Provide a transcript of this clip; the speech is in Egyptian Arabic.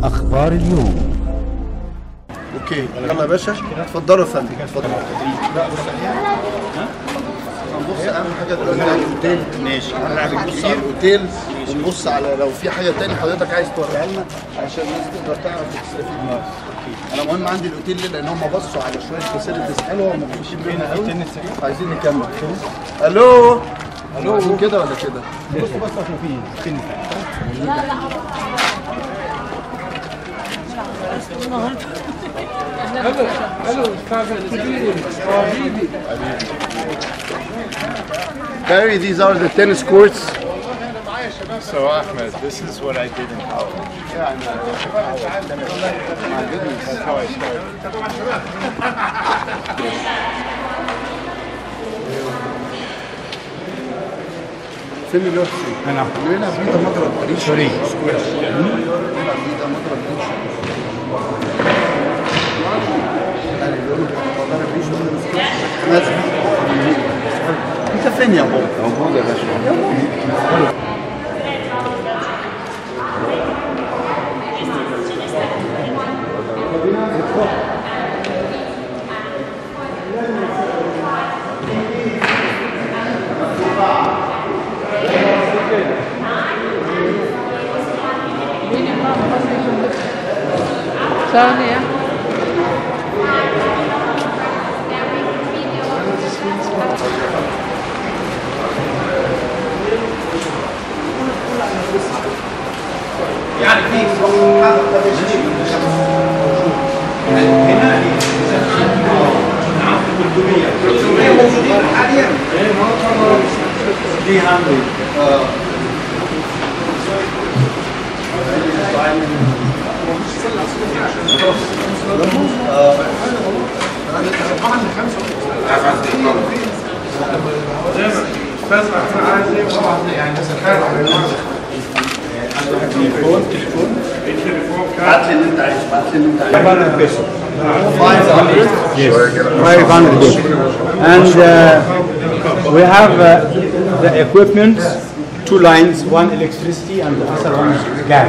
أخبار اليوم اوكي يلا يا باشا اتفضلوا يا فندم اتفضلوا لا بص هنبص اهم حاجه دلوقتي على الاوتيل ماشي هنلعب الكبير اوتيل ونبص على لو في حاجه تاني حضرتك عايز توريها لنا عشان الناس تقدر تعرف تستفيد منها انا مهم عندي الاوتيل ليه لان هم بصوا على شويه فاسيلتيز حلوه ومبسوطين منها قوي عايزين نكمل الو الو عايزين كده ولا كده؟ بصوا بس عشان في Barry, these are the tennis courts. So Ahmed, this is what I did in college. Yeah, I know. My goodness. That's how I started. فين اللي حسين؟ أنا اللي بيلعب بيه ده مضرب ريش سوري. سكواش بيلعب بيه ده مضرب ريش يعني بيقولوا مضرب ريش ومضرب سكواش لازم انت فين يا بابا؟ موجود يا باشا ثانية هات لي اللي انت عايزه هات لي اللي انت عايزه 500 Yes, 500 big. And uh, we have uh, the equipment, two lines, one electricity and the other one is gas.